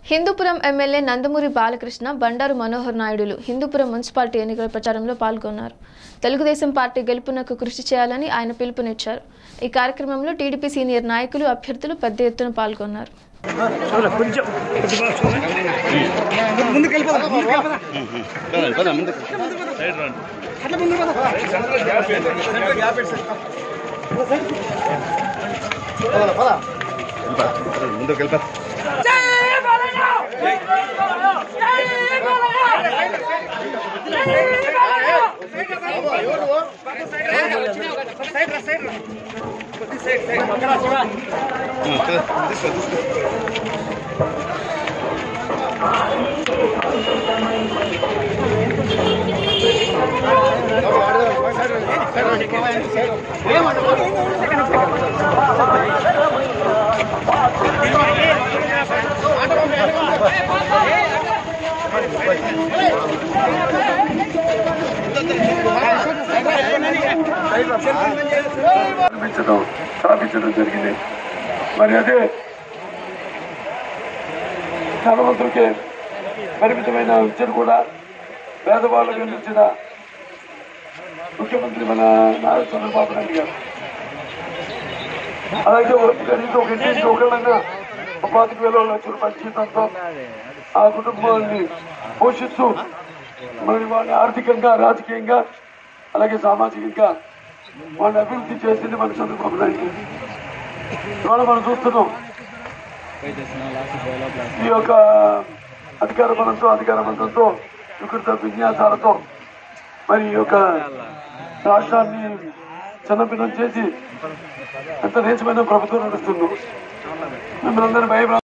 Hindupuram MLA Nandamuri Balakrishna Bandaru Manohar నాయుడులు Hindupuram municipality ఎన్నికల ప్రచారంలో పాల్గొన్నారు తెలుగుదేశం పార్టీ గెలుపునకు కృషి చేయాలని ఆయన పిలుపునిచ్చారు ఈ కార్యక్రమంలో టీడీపీ సీనియర్ నాయకులు అభ్యర్థులు పెద్ద ఎత్తున పాల్గొన్నారు ముందుకు వెళ్ళిపో తీసుకో తీసుకో నిర్మించడం స్థాపించడం జరిగింది మరి అదే ధనవంతులకే పరిమితమైన విద్యను కూడా పేదవాళ్ళకు అందించిన ముఖ్యమంత్రి మన నారా చంద్రబాబు నాయుడు గారు అలాగే కనీసం ఒక ఇంటికి ఒకళ్ళైనా ఒక పాతిక వేల లక్ష రూపాయల జీతంతో ఆ కుటుంబాన్ని పోషిస్తూ మరి వాళ్ళని ఆర్థికంగా రాజకీయంగా అలాగే సామాజికంగా వాళ్ళని అభివృద్ధి చేసింది మన చంద్రబాబు నాయుడు గారు. ఇవాళ మనం చూస్తున్నాం ఈ యొక్క అధికార బలంతో అధికార మంత్రంతో వికృత విన్యాసాలతో మరి ఈ యొక్క రాష్ట్రాన్ని చిన్నపిన్నం చేసి ఎంత నీచమైన ప్రభుత్వం నడుస్తుందో మిమ్మల్ని అందరూ భయపడ